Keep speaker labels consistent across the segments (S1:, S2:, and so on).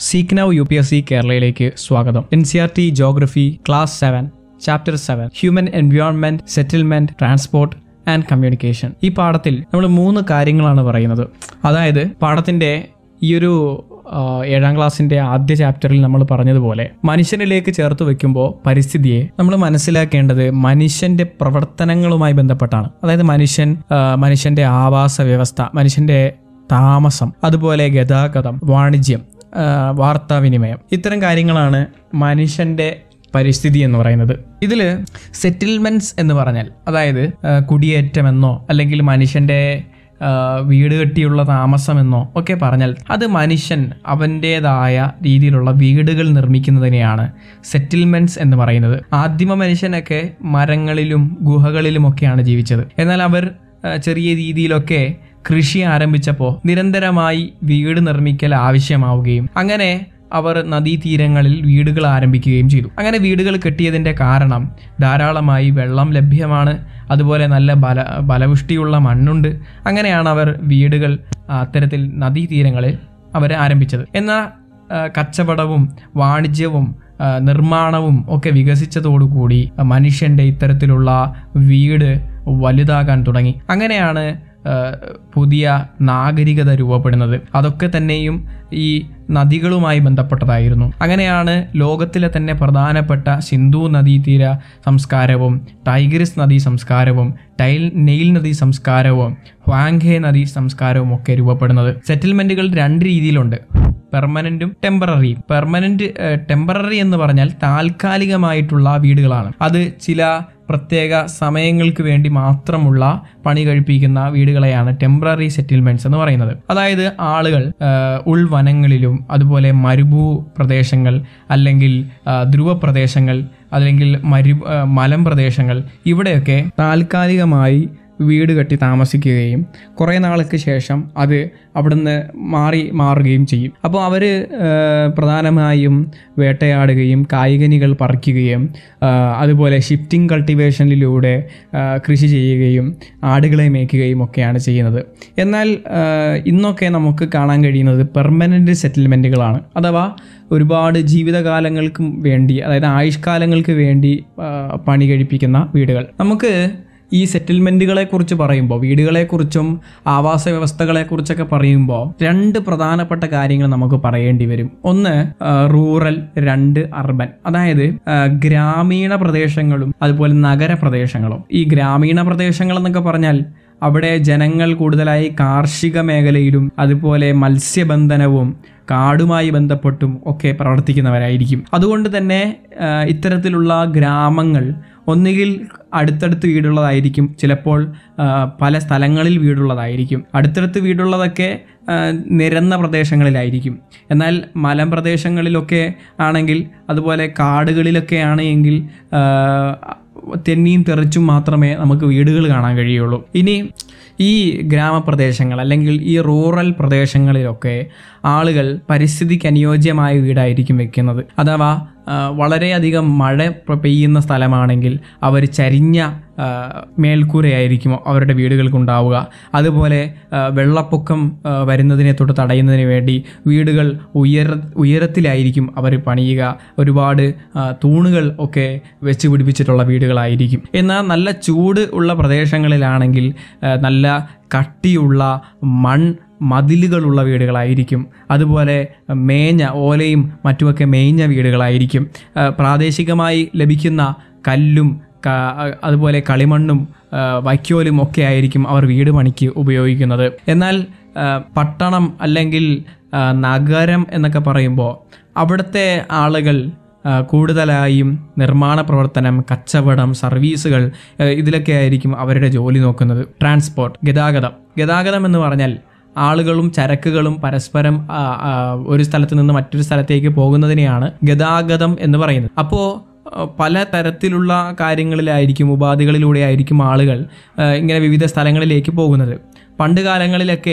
S1: seek now U P S C കേരളയിലേക്ക് സ്വാഗതം N C R T geography class seven chapter seven human environment settlement transport and communication ഈ പാഠത്തിൽ നമ്മൾ മൂന്ന് കാര്യങ്ങളാണ് പറയുന്നത് അതായത് പാഠത്തിന്റെ ഈ ഒരു ആ, ഏഴാം ക്ലാസ്സിന്റെ ആദ്യ ചാപ്റ്ററിൽ നമ്മൾ പറഞ്ഞതുപോലെ മനുഷ്യനിലേക്ക് ചേർത്ത് വെക്കുമ്പോൾ പരിസ്ഥിതിയെ നമ്മൾ മനസ്സിലാക്കേണ്ടത് മനുഷ്യന്റെ പ്രവർത്തനങ്ങളുമായി ബന്ധപ്പെട്ടാണ് അതായത് മനുഷ്യൻ ആ, മനുഷ്യന്റെ ആവാസ വ്യവസ്ഥ മനുഷ്യന്റെ താമസം അതുപോലെ ഗതാഗതം വാണിജ്യം ആ, വാർത്താവിനിമയം ഇത്തരം കാര്യങ്ങളാണ് മനുഷ്യന്റെ പരിസ്ഥിതി എന്ന് പറയുന്നത് ഇതിൽ സെറ്റിൽമെന്റ്സ് എന്ന് പറഞ്ഞാൽ അതായത് ആ, കുടിയേറ്റമെന്നോ അല്ലെങ്കിൽ മനുഷ്യന്റെ ആ, വീട് കെട്ടിയുള്ള താമസമെന്നോ ഒക്കെ പറഞ്ഞാൽ അത് മനുഷ്യൻ അവൻ്റേതായ രീതിയിലുള്ള വീടുകൾ നിർമ്മിക്കുന്നതിനെയാണ് സെറ്റിൽമെന്റ്സ് എന്ന് പറയുന്നത് ആദിമ മനുഷ്യനൊക്കെ മരങ്ങളിലും ഗുഹകളിലുമൊക്കെയാണ് ജീവിച്ചത് എന്നാൽ അവർ ആ, ചെറിയ രീതിയിലൊക്കെ കൃഷി ആരംഭിച്ചപ്പോൾ നിരന്തരമായി വീട് നിർമ്മിക്കൽ ആവശ്യമാവുകയും അങ്ങനെ അവർ നദീതീരങ്ങളിൽ വീടുകൾ ആരംഭിക്കുകയും ചെയ്തു അങ്ങനെ വീടുകൾ കെട്ടിയതിൻ്റെ കാരണം ധാരാളമായി വെള്ളം ലഭ്യമാണ് അതുപോലെ നല്ല ബല ബലപുഷ്ടിയുള്ള മണ്ണുണ്ട് അങ്ങനെയാണ് അവർ വീടുകൾ ആ, അത്തരത്തിൽ നദീതീരങ്ങളിൽ അവർ ആരംഭിച്ചത് എന്നാൽ ആ, കച്ചവടവും വാണിജ്യവും ആ, നിർമ്മാണവും ഒക്കെ വികസിച്ചതോടുകൂടി മനുഷ്യന്റെ ഇത്തരത്തിലുള്ള വീട് വലുതാകാൻ തുടങ്ങി അങ്ങനെയാണ് ആ, പുതിയ നാഗരികത രൂപപ്പെടുന്നത് അതൊക്കെ തന്നെയും ഈ നദികളുമായി ബന്ധപ്പെട്ടതായിരുന്നു അങ്ങനെയാണ് ലോകത്തിലെ തന്നെ പ്രധാനപ്പെട്ട സിന്ധു നദീതീര സംസ്കാരവും ടൈഗ്രിസ് നദീ സംസ്കാരവും ടൈൽ നെയിൽ നദീ സംസ്കാരവും ഹ്വാങ്ഹെ നദീ സംസ്കാരവും ഒക്കെ രൂപപ്പെടുന്നത് സെറ്റിൽമെന്റുകൾ രണ്ട് രീതിയിലുണ്ട് പെർമനന്റും ടെമ്പററിയും പെർമനന്റ് ടെമ്പററി എന്ന് പറഞ്ഞാൽ താൽക്കാലികമായിട്ടുള്ള വീടുകളാണ് അത് ചില പ്രത്യേക സമയങ്ങൾക്ക് വേണ്ടി മാത്രമുള്ള പണി കഴിപ്പിക്കുന്ന വീടുകളെയാണ് ടെമ്പററി സെറ്റിൽമെന്റ്സ് എന്ന് പറയുന്നത് അതായത് ആളുകൾ ആ, ഉൾവനങ്ങളിലും അതുപോലെ മരുഭൂ പ്രദേശങ്ങൾ അല്ലെങ്കിൽ ആ, ധ്രുവ പ്രദേശങ്ങൾ അല്ലെങ്കിൽ മരു ആ, മലം പ്രദേശങ്ങൾ ഇവിടെയൊക്കെ താൽക്കാലികമായി വീട് കെട്ടി താമസിക്കുകയും കുറേ നാൾക്ക് ശേഷം അത് അവിടുന്ന് മാറി മാറുകയും ചെയ്യും അപ്പോൾ അവർ പ്രധാനമായും വേട്ടയാടുകയും കായികനികൾ പറിക്കുകയും ആ, അതുപോലെ ഷിഫ്റ്റിംഗ് കൾട്ടിവേഷനിലൂടെ ആ, കൃഷി ചെയ്യുകയും ആടുകളെ മേയ്ക്കുകയും ഒക്കെയാണ് ചെയ്യുന്നത് എന്നാൽ ആ, ഇന്നൊക്കെ നമുക്ക് കാണാൻ കഴിയുന്നത് പെർമനൻ്റ് സെറ്റിൽമെൻറ്റുകളാണ് അഥവാ ഒരുപാട് ജീവിതകാലങ്ങൾക്കും വേണ്ടി അതായത് ആയുഷ്കാലങ്ങൾക്ക് വേണ്ടി ആ, പണി കഴിപ്പിക്കുന്ന വീടുകൾ നമുക്ക് ഈ സെറ്റിൽമെൻറ്റുകളെ കുറിച്ച് പറയുമ്പോൾ വീടുകളെക്കുറിച്ചും ആവാസ വ്യവസ്ഥകളെക്കുറിച്ചൊക്കെ പറയുമ്പോൾ രണ്ട് പ്രധാനപ്പെട്ട കാര്യങ്ങൾ നമുക്ക് പറയേണ്ടി വരും ഒന്ന് ആ, റൂറൽ രണ്ട് അർബൻ അതായത് ആ, ഗ്രാമീണ പ്രദേശങ്ങളും അതുപോലെ നഗര പ്രദേശങ്ങളും ഈ ഗ്രാമീണ പ്രദേശങ്ങൾ എന്നൊക്കെ പറഞ്ഞാൽ അവിടെ ജനങ്ങൾ കൂടുതലായി കാർഷിക മേഖലയിലും അതുപോലെ മത്സ്യബന്ധനവും കാടുമായി ബന്ധപ്പെട്ടും ഒക്കെ പ്രവർത്തിക്കുന്നവരായിരിക്കും അതുകൊണ്ട് തന്നെ ആ, ഇത്തരത്തിലുള്ള ഗ്രാമങ്ങൾ ഒന്നുകിൽ അടുത്തടുത്ത് വീടുള്ളതായിരിക്കും ചിലപ്പോൾ ആ, പല സ്ഥലങ്ങളിൽ വീടുള്ളതായിരിക്കും അടുത്തടുത്ത് വീടുള്ളതൊക്കെ ആ, നിരന്ന പ്രദേശങ്ങളിലായിരിക്കും എന്നാൽ മലമ്പ്രദേശങ്ങളിലൊക്കെ ആണെങ്കിൽ അതുപോലെ കാടുകളിലൊക്കെ ആണെങ്കിൽ ആ, തെന്നിയും തെറിച്ചും മാത്രമേ നമുക്ക് വീടുകൾ കാണാൻ കഴിയുള്ളൂ ഇനി ഈ ഗ്രാമപ്രദേശങ്ങൾ അല്ലെങ്കിൽ ഈ റൂറൽ പ്രദേശങ്ങളിലൊക്കെ ആളുകൾ പരിസ്ഥിതിക്ക് അനുയോജ്യമായ വീടായിരിക്കും വെക്കുന്നത് അഥവാ ആ, വളരെയധികം മഴ പ- പെയ്യുന്ന സ്ഥലമാണെങ്കിൽ അവർ ചരിഞ്ഞ ആ, മേൽക്കൂരയായിരിക്കും അവരുടെ വീടുകൾക്ക് ഉണ്ടാവുക അതുപോലെ ആ, വെള്ളപ്പൊക്കം ആ, വരുന്നതിനെ തൊട്ട് തടയുന്നതിന് വേണ്ടി വീടുകൾ ഉയര ഉയരത്തിലായിരിക്കും അവർ പണിയുക ഒരുപാട് ആ, തൂണുകൾ ഒക്കെ വെച്ച് പിടിപ്പിച്ചിട്ടുള്ള വീടുകളായിരിക്കും എന്നാൽ നല്ല ചൂട് ഉള്ള പ്രദേശങ്ങളിലാണെങ്കിൽ ആ, നല്ല കട്ടിയുള്ള മൺ മതിലുകളുള്ള വീടുകളായിരിക്കും അതുപോലെ മേഞ്ഞ ഓലയും മറ്റുമൊക്കെ മേഞ്ഞ വീടുകളായിരിക്കും ആ, പ്രാദേശികമായി ലഭിക്കുന്ന കല്ലും ക- അതുപോലെ കളിമണ്ണും ആ, വൈക്കോലും ഒക്കെ ആയിരിക്കും അവർ വീട് പണിക്ക് ഉപയോഗിക്കുന്നത് എന്നാൽ ആ, പട്ടണം അല്ലെങ്കിൽ ആ, നഗരം എന്നൊക്കെ പറയുമ്പോൾ അവിടുത്തെ ആളുകൾ ആ, കൂടുതലായും നിർമ്മാണ പ്രവർത്തനം കച്ചവടം സർവീസുകൾ ആ, ഇതിലൊക്കെ ആയിരിക്കും അവരുടെ ജോലി നോക്കുന്നത് ട്രാൻസ്പോർട്ട് ഗതാഗതം ഗതാഗതം എന്ന് പറഞ്ഞാൽ ആളുകളും ചരക്കുകളും പരസ്പരം ആ, ആ, ഒരു സ്ഥലത്ത് നിന്ന് മറ്റൊരു സ്ഥലത്തേക്ക് പോകുന്നതിനെയാണ് ഗതാഗതം എന്ന് പറയുന്നത് അപ്പോൾ പല തരത്തിലുള്ള കാര്യങ്ങളിലായിരിക്കും ഉപാധികളിലൂടെ ആയിരിക്കും ആളുകൾ ആ, ഇങ്ങനെ വിവിധ സ്ഥലങ്ങളിലേക്ക് പോകുന്നത് പണ്ട് കാലങ്ങളിലൊക്കെ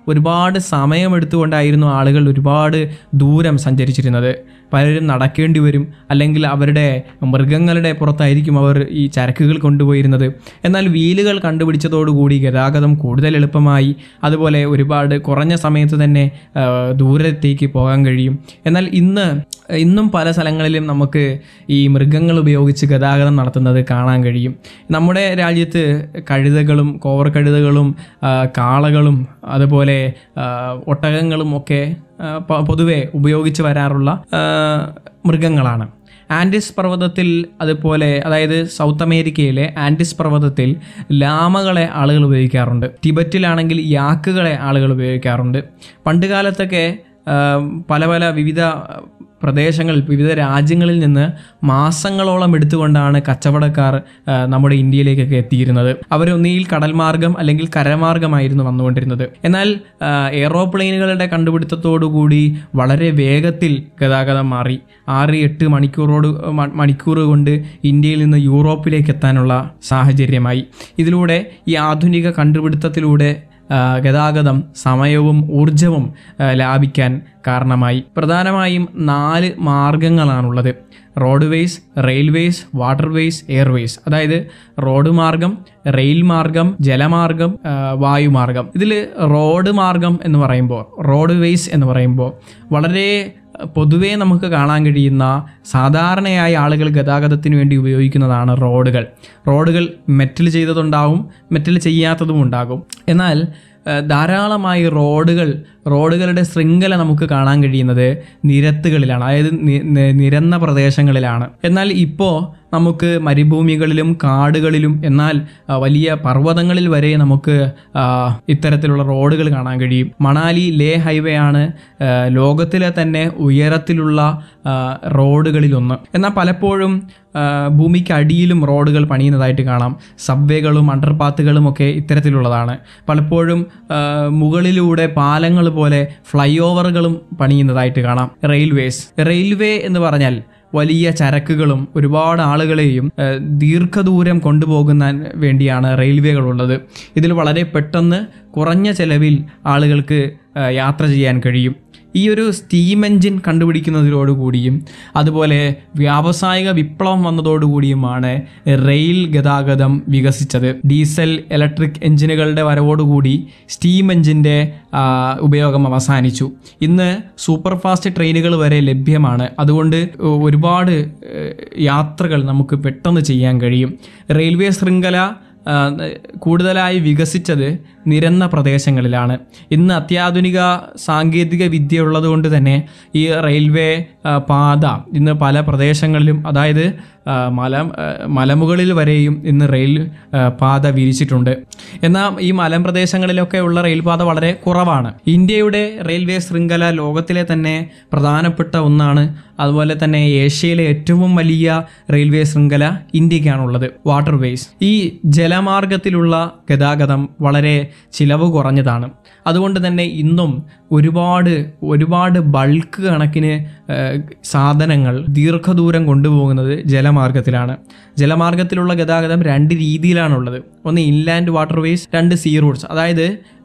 S1: ഒരുപാട് സമയമെടുത്തുകൊണ്ടായിരുന്നു ആളുകൾ ഒരുപാട് ദൂരം സഞ്ചരിച്ചിരുന്നത് പലരും നടക്കേണ്ടി വരും അല്ലെങ്കിൽ അവരുടെ മൃഗങ്ങളുടെ പുറത്തായിരിക്കും അവർ ഈ ചരക്കുകൾ കൊണ്ടുപോയിരുന്നത് എന്നാൽ വീലുകൾ കണ്ടുപിടിച്ചതോടുകൂടി ഗതാഗതം കൂടുതൽ എളുപ്പമായി അതുപോലെ ഒരുപാട് കുറഞ്ഞ സമയത്ത് തന്നെ ആ, ദൂരത്തേക്ക് പോകാൻ കഴിയും എന്നാൽ ഇന്ന് ഇന്നും പല സ്ഥലങ്ങളിലും നമുക്ക് ഈ മൃഗങ്ങൾ ഉപയോഗിച്ച് ഗതാഗതം നടത്തുന്നത് കാണാൻ കഴിയും നമ്മുടെ രാജ്യത്ത് കഴുതകളും കോവർ കഴുതകളും ആ, കാളകളും അതുപോലെ ആ, ഒട്ടകങ്ങളും ഒക്കെ ആ, പ- പൊതുവെ ഉപയോഗിച്ച് വരാറുള്ള ആ, മൃഗങ്ങളാണ് ആൻഡിസ് പർവ്വതത്തിൽ അതുപോലെ അതായത് സൗത്ത് അമേരിക്കയിലെ ആൻഡിസ് പർവ്വതത്തിൽ ലാമകളെ ആളുകൾ ഉപയോഗിക്കാറുണ്ട് ടിബറ്റിലാണെങ്കിൽ യാക്കുകളെ ആളുകൾ ഉപയോഗിക്കാറുണ്ട് പണ്ടുകാലത്തൊക്കെ ആ, പല പല വിവിധ പ്രദേശങ്ങളിൽ വിവിധ രാജ്യങ്ങളിൽ നിന്ന് മാസങ്ങളോളം എടുത്തുകൊണ്ടാണ് കച്ചവടക്കാർ ആ, നമ്മുടെ ഇന്ത്യയിലേക്കൊക്കെ എത്തിയിരുന്നത് അവരൊന്നിയിൽ കടൽ മാർഗം അല്ലെങ്കിൽ കരമാർഗമായിരുന്നു വന്നുകൊണ്ടിരുന്നത് എന്നാൽ ആ, എയ്റോപ്ലെയിനുകളുടെ കണ്ടുപിടുത്തത്തോടുകൂടി വളരെ വേഗത്തിൽ ഗതാഗതം മാറി ആറ് എട്ട് മണിക്കൂറോട് മ- മണിക്കൂർ കൊണ്ട് ഇന്ത്യയിൽ നിന്ന് യൂറോപ്പിലേക്ക് എത്താനുള്ള സാഹചര്യമായി ഇതിലൂടെ ഈ ആധുനിക കണ്ടുപിടുത്തത്തിലൂടെ ആ, ഗതാഗതം സമയവും ഊർജവും ആ, ലാഭിക്കാൻ കാരണമായി പ്രധാനമായും നാല് മാർഗങ്ങളാണുള്ളത് road ways railways waterways airways അതായത് റോഡ് മാർഗം റെയിൽ മാർഗം ജലമാർഗം ആ, വായുമാർഗം ഇതിൽ റോഡ് മാർഗം എന്ന് പറയുമ്പോൾ റോഡ് വേസ് എന്ന് പറയുമ്പോൾ വളരെ പൊതുവേ നമുക്ക് കാണാൻ കഴിയുന്ന സാധാരണയായി ആളുകൾ ഗതാഗതത്തിന് വേണ്ടി ഉപയോഗിക്കുന്നതാണ് റോഡുകൾ റോഡുകൾ മെറ്റൽ ചെയ്തതുണ്ടാവും മെറ്റൽ ചെയ്യാത്തതും ഉണ്ടാകും എന്നാൽ ഏഹ്, ധാരാളമായി റോഡുകൾ റോഡുകളുടെ ശൃംഖല നമുക്ക് കാണാൻ കഴിയുന്നത് നിരത്തുകളിലാണ് അതായത് നി- നി- നിരന്ന പ്രദേശങ്ങളിലാണ് എന്നാൽ ഇപ്പോൾ നമുക്ക് മരുഭൂമികളിലും കാടുകളിലും എന്നാൽ ആ, വലിയ പർവ്വതങ്ങളിൽ വരെ നമുക്ക് ആ, ഇത്തരത്തിലുള്ള റോഡുകൾ കാണാൻ കഴിയും മണാലി ലേ ഹൈവേ ആണ് ആ, ലോകത്തിലെ തന്നെ ഉയരത്തിലുള്ള ആ, റോഡുകളിലൊന്ന് എന്നാൽ പലപ്പോഴും ആ, ഭൂമിക്ക് അടിയിലും റോഡുകൾ പണിയുന്നതായിട്ട് കാണാം സബ്വേകളും അണ്ടർപാത്തുകളും ഒക്കെ ഇത്തരത്തിലുള്ളതാണ് പലപ്പോഴും ആ, മുകളിലൂടെ പാലങ്ങൾ പോലെ ഫ്ലൈ ഓവറുകളും പണിയുന്നതായിട്ട് കാണാം റെയിൽവേസ് റെയിൽവേ എന്ന് പറഞ്ഞാൽ വലിയ ചരക്കുകളും ഒരുപാട് ആളുകളെയും ഏഹ്, ദീർഘദൂരം കൊണ്ടുപോകുന്ന വേണ്ടിയാണ് റെയിൽവേകളുള്ളത് ഇതിൽ വളരെ പെട്ടെന്ന് കുറഞ്ഞ ചെലവിൽ ആളുകൾക്ക് ഏഹ്, യാത്ര ചെയ്യാൻ കഴിയും ഈ ഒരു സ്റ്റീം എൻജിൻ കണ്ടുപിടിക്കുന്നതിനോടുകൂടിയും അതുപോലെ വ്യാവസായിക വിപ്ലവം വന്നതോടുകൂടിയുമാണ് റെയിൽ ഗതാഗതം വികസിച്ചത് ഡീസൽ ഇലക്ട്രിക് എഞ്ചിനുകളുടെ വരവോടുകൂടി സ്റ്റീം എഞ്ചിൻ്റെ ആ, ഉപയോഗം അവസാനിച്ചു ഇന്ന് സൂപ്പർ ഫാസ്റ്റ് ട്രെയിനുകൾ വരെ ലഭ്യമാണ് അതുകൊണ്ട് ഒരുപാട് ഏഹ്, യാത്രകൾ നമുക്ക് പെട്ടെന്ന് ചെയ്യാൻ കഴിയും റെയിൽവേ ശൃംഖല ആ, കൂടുതലായി വികസിച്ചത് നിരന്ന പ്രദേശങ്ങളിലാണ് ഇന്ന് അത്യാധുനിക സാങ്കേതിക വിദ്യ ഉള്ളതുകൊണ്ട് തന്നെ ഈ റെയിൽവേ ആ, പാത ഇന്ന് പല പ്രദേശങ്ങളിലും അതായത് ആ, മല ആ, മലമുകളിൽ വരെയും ഇന്ന് റെയിൽ ആ, പാത വിരിച്ചിട്ടുണ്ട് എന്നാൽ ഈ മലമ്പ്രദേശങ്ങളിലൊക്കെ ഉള്ള റെയിൽ പാത വളരെ കുറവാണ് ഇന്ത്യയുടെ റെയിൽവേ ശൃംഖല ലോകത്തിലെ തന്നെ പ്രധാനപ്പെട്ട ഒന്നാണ് അതുപോലെ തന്നെ ഏഷ്യയിലെ ഏറ്റവും വലിയ റെയിൽവേ ശൃംഖല ഇന്ത്യക്കാണുള്ളത് വാട്ടർവേസ് ഈ ജലമാർഗത്തിലുള്ള ഗതാഗതം വളരെ ചിലവ് കുറഞ്ഞതാണ് അതുകൊണ്ട് തന്നെ ഇന്നും ഒരുപാട് ഒരുപാട് ബൾക്ക് കണക്കിന് ഏഹ്, സാധനങ്ങൾ ദീർഘദൂരം കൊണ്ടുപോകുന്നത് ജലമാർഗത്തിലാണ് ജലമാർഗത്തിലുള്ള ഗതാഗതം രണ്ട് രീതിയിലാണുള്ളത് ഒന്ന് ഇൻലാൻഡ് വാട്ടർവേസ് രണ്ട് സീ റൂട്ട്സ് അതായത്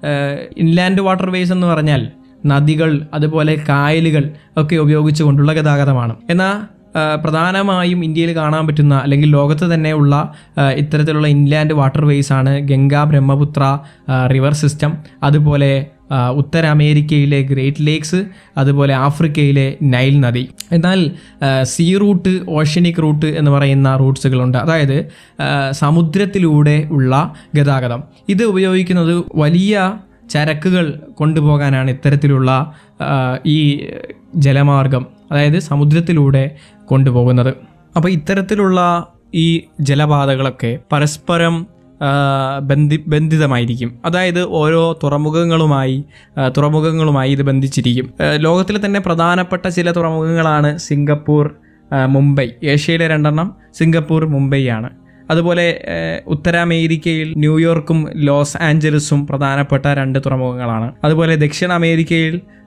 S1: ഇൻലാൻഡ് വാട്ടർവേസ് എന്ന് പറഞ്ഞാൽ നദികൾ അതുപോലെ കായലുകൾ ഒക്കെ ഉപയോഗിച്ചുകൊണ്ടുള്ള ഗതാഗതമാണ് എന്നാൽ ആ, പ്രധാനമായും ഇന്ത്യയിൽ കാണാൻ പറ്റുന്ന അല്ലെങ്കിൽ ലോകത്ത് തന്നെ ഉള്ള ആ, ഇത്തരത്തിലുള്ള ഇൻലാൻഡ് വാട്ടർവേസ് ആണ് ഗംഗ ബ്രഹ്മപുത്ര ആ, റിവർ സിസ്റ്റം അതുപോലെ ആ, ഉത്തര അമേരിക്കയിലെ ഗ്രേറ്റ് ലേക്സ് അതുപോലെ ആഫ്രിക്കയിലെ നൈൽ നദി എന്നാൽ ആ, സീ റൂട്ട് ഓഷ്യനിക് റൂട്ട് എന്ന് പറയുന്ന റൂട്ട്സുകളുണ്ട് അതായത് ആ, സമുദ്രത്തിലൂടെ ഉള്ള ഗതാഗതം ഇത് ഉപയോഗിക്കുന്നത് വലിയ ചരക്കുകൾ കൊണ്ടുപോകാനാണ് ഇത്തരത്തിലുള്ള ആ, ഈ ജലമാർഗം അതായത് സമുദ്രത്തിലൂടെ കൊണ്ടുപോകുന്നത് അപ്പോൾ ഇത്തരത്തിലുള്ള ഈ ജലപാതകളൊക്കെ പരസ്പരം ആ, ബന്ധി ബന്ധിതമായിരിക്കും അതായത് ഓരോ തുറമുഖങ്ങളുമായി ആ, തുറമുഖങ്ങളുമായി ഇത് ബന്ധിച്ചിരിക്കും ആ, ലോകത്തിലെ തന്നെ പ്രധാനപ്പെട്ട ചില തുറമുഖങ്ങളാണ് സിംഗപ്പൂർ ആ, മുംബൈ ഏഷ്യയിലെ രണ്ടെണ്ണം സിംഗപ്പൂർ മുംബൈയാണ് അതുപോലെ ഏഹ്, ഉത്തര അമേരിക്കയിൽ ന്യൂയോർക്കും ലോസ് ആഞ്ചലസും പ്രധാനപ്പെട്ട രണ്ട് തുറമുഖങ്ങളാണ് അതുപോലെ ദക്ഷിണ അമേരിക്കയിൽ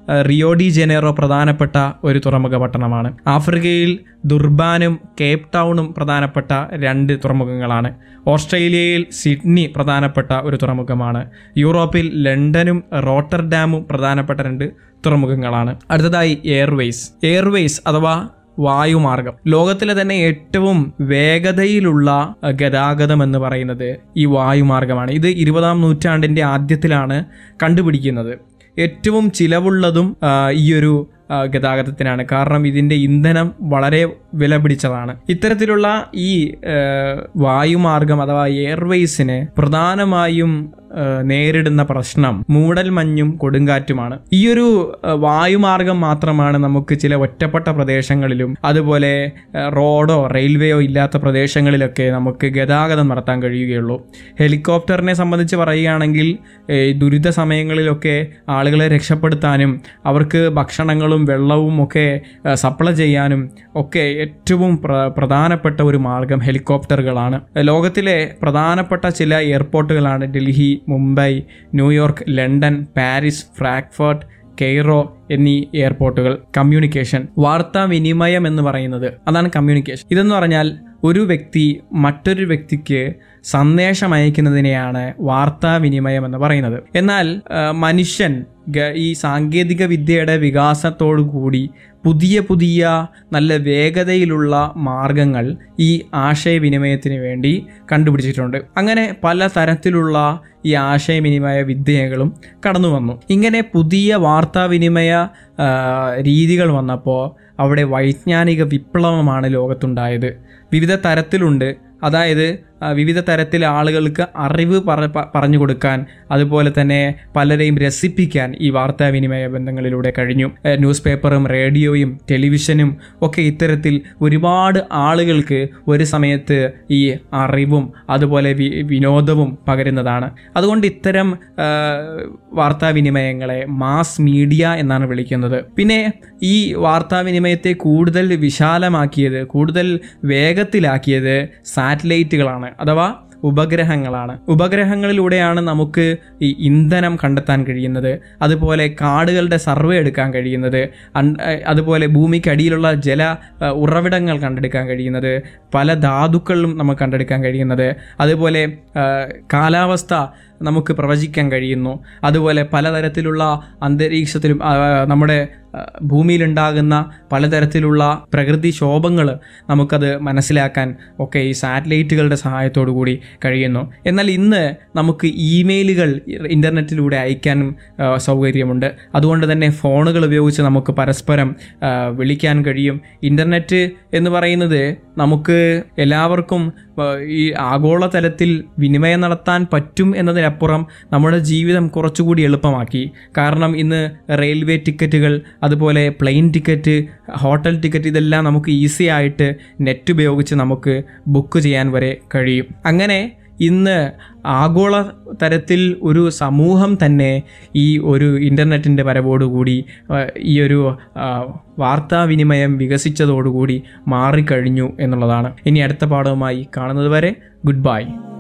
S1: ഏഹ്, റിയോ ഡി ജനേറോ പ്രധാനപ്പെട്ട ഒരു തുറമുഖ പട്ടണമാണ് ആഫ്രിക്കയിൽ ദുർബാനും കേപ്പ് ടൗണും പ്രധാനപ്പെട്ട രണ്ട് തുറമുഖങ്ങളാണ് ഓസ്ട്രേലിയയിൽ സിഡ്നി പ്രധാനപ്പെട്ട ഒരു തുറമുഖമാണ് യൂറോപ്പിൽ ലണ്ടനും റോട്ടർഡാമും പ്രധാനപ്പെട്ട രണ്ട് തുറമുഖങ്ങളാണ് അടുത്തതായി എയർവേസ് എയർവേസ് അഥവാ വായുമാർഗം ലോകത്തിലെ തന്നെ ഏറ്റവും വേഗതയിലുള്ള അഹ്, ഗതാഗതം എന്ന് പറയുന്നത് ഈ വായുമാർഗമാണ് ഇത് ഇരുപതാം നൂറ്റാണ്ടിൻ്റെ ആദ്യത്തിലാണ് കണ്ടുപിടിക്കുന്നത് ഏറ്റവും ചിലവുള്ളതും ആ, ഈ ഒരു ആ, ഗതാഗതത്തിനാണ് കാരണം ഇതിൻ്റെ ഇന്ധനം വളരെ വില പിടിച്ചതാണ് ഇത്തരത്തിലുള്ള ഈ ആ, വായുമാർഗം അഥവാ എയർവേസിന് പ്രധാനമായും ആ, നേരിടുന്ന പ്രശ്നം മൂടൽമഞ്ഞും കൊടുങ്കാറ്റുമാണ് ഈ ഒരു ആ, വായുമാർഗം മാത്രമാണ് നമുക്ക് ചില ഒറ്റപ്പെട്ട പ്രദേശങ്ങളിലും അതുപോലെ ആ, റോഡോ റെയിൽവേയോ ഇല്ലാത്ത പ്രദേശങ്ങളിലൊക്കെ നമുക്ക് ഗതാഗതം നടത്താൻ കഴിയുകയുള്ളൂ ഹെലികോപ്റ്ററിനെ സംബന്ധിച്ച് പറയുകയാണെങ്കിൽ ഏ, ദുരിത സമയങ്ങളിലൊക്കെ ആളുകളെ രക്ഷപ്പെടുത്താനും അവർക്ക് ഭക്ഷണങ്ങളും വെള്ളവും ഒക്കെ ആ, സപ്ലൈ ചെയ്യാനും ഒക്കെ ഏറ്റവും പ്ര- പ്രധാനപ്പെട്ട ഒരു മാർഗം ഹെലികോപ്റ്ററുകളാണ് ലോകത്തിലെ പ്രധാനപ്പെട്ട ചില എയർപോർട്ടുകളാണ് Delhi Mumbai New York London Paris Frankfurt Cairo എന്നീ എയർപോർട്ടുകൾ കമ്മ്യൂണിക്കേഷൻ വാർത്താവിനിമയം എന്ന് പറയുന്നത് അതാണ് കമ്മ്യൂണിക്കേഷൻ ഇതെന്ന് പറഞ്ഞാൽ ഒരു വ്യക്തി മറ്റൊരു വ്യക്തിക്ക് സന്ദേശം അയക്കുന്നതിനെയാണ് വാർത്താവിനിമയം എന്ന് പറയുന്നത് എന്നാൽ ആ, മനുഷ്യൻ ഗ- ഈ സാങ്കേതിക വിദ്യയുടെ വികാസത്തോടു കൂടി പുതിയ പുതിയ നല്ല വേഗതയിലുള്ള മാർഗങ്ങൾ ഈ ആശയവിനിമയത്തിന് വേണ്ടി കണ്ടുപിടിച്ചിട്ടുണ്ട് അങ്ങനെ പല തരത്തിലുള്ള ഈ ആശയവിനിമയ വിദ്യകളും കടന്നു വന്നു ഇങ്ങനെ പുതിയ വാർത്താവിനിമയ ആ, രീതികൾ വന്നപ്പോൾ അവിടെ വൈജ്ഞാനിക വിപ്ലവമാണ് ലോകത്തുണ്ടായത് വിവിധ തരത്തിലുണ്ട് അതായത് ആ, വിവിധ തരത്തിൽ ആളുകൾക്ക് അറിവ് പറ പ- പറഞ്ഞു കൊടുക്കാൻ അതുപോലെ തന്നെ പലരെയും രസിപ്പിക്കാൻ ഈ വാർത്താവിനിമയ ബന്ധങ്ങളിലൂടെ കഴിഞ്ഞു ഏ, ന്യൂസ് പേപ്പറും റേഡിയോയും ടെലിവിഷനും ഒക്കെ ഇത്തരത്തിൽ ഒരുപാട് ആളുകൾക്ക് ഒരു സമയത്ത് ഈ അറിവും അതുപോലെ വി വിനോദവും പകരുന്നതാണ് അതുകൊണ്ട് ഇത്തരം ആ, വാർത്താവിനിമയങ്ങളെ മാസ് മീഡിയ എന്നാണ് വിളിക്കുന്നത് പിന്നെ ഈ വാർത്താവിനിമയത്തെ കൂടുതൽ വിശാലമാക്കിയത് കൂടുതൽ വേഗത്തിലാക്കിയത് സാറ്റലൈറ്റുകളാണ് അഥവാ ഉപഗ്രഹങ്ങളാണ് ഉപഗ്രഹങ്ങളിലൂടെയാണ് നമുക്ക് ഈ ഇന്ധനം കണ്ടെത്താൻ കഴിയുന്നത് അതുപോലെ കാടുകളുടെ സർവേ എടുക്കാൻ കഴിയുന്നത് അൺ- ഏഹ് അതുപോലെ ഭൂമിക്കടിയിലുള്ള ജല ഏഹ് ഉറവിടങ്ങൾ കണ്ടെടുക്കാൻ കഴിയുന്നത് പല ധാതുക്കളിലും നമുക്ക് കണ്ടെടുക്കാൻ കഴിയുന്നത് അതുപോലെ ഏഹ് കാലാവസ്ഥ നമുക്ക് പ്രവചിക്കാൻ കഴിയുന്നു അതുപോലെ പലതരത്തിലുള്ള അന്തരീക്ഷത്തിലും ആ, നമ്മുടെ ആ, ഭൂമിയിലുണ്ടാകുന്ന പലതരത്തിലുള്ള പ്രകൃതിക്ഷോഭങ്ങൾ നമുക്കത് മനസ്സിലാക്കാൻ ഒക്കെ ഈ സാറ്റലൈറ്റുകളുടെ സഹായത്തോടു കൂടി കഴിയുന്നു എന്നാൽ ഇന്ന് നമുക്ക് ഇമെയിലുകൾ ഇൻ്റർനെറ്റിലൂടെ അയക്കാനും ആ, സൗകര്യമുണ്ട് അതുകൊണ്ട് തന്നെ ഫോണുകൾ ഉപയോഗിച്ച് നമുക്ക് പരസ്പരം ആ, വിളിക്കാൻ കഴിയും ഇൻ്റർനെറ്റ് എന്ന് പറയുന്നത് നമുക്ക് എല്ലാവർക്കും ആ, ഈ ആഗോളതലത്തിൽ വിനിമയം നടത്താൻ പറ്റും എന്നതിനപ്പുറം നമ്മുടെ ജീവിതം കുറച്ചുകൂടി എളുപ്പമാക്കി കാരണം ഇന്ന് റെയിൽവേ ടിക്കറ്റുകൾ അതുപോലെ പ്ലെയിൻ ടിക്കറ്റ് ഹോട്ടൽ ടിക്കറ്റ് ഇതെല്ലാം നമുക്ക് ഈസി ആയിട്ട് നെറ്റ് ഉപയോഗിച്ച് നമുക്ക് ബുക്ക് ചെയ്യാൻ വരെ കഴിയും അങ്ങനെ ഇന്ന് ആഗോള തരത്തിൽ ഒരു സമൂഹം തന്നെ ഈ ഒരു ഇൻ്റർനെറ്റിൻ്റെ വരവോടുകൂടി ആ, ഈ ഒരു ആ, വാർത്താവിനിമയം വികസിച്ചതോടുകൂടി മാറിക്കഴിഞ്ഞു എന്നുള്ളതാണ് ഇനി അടുത്ത പാഠവുമായി കാണുന്നത് വരെ ഗുഡ് ബൈ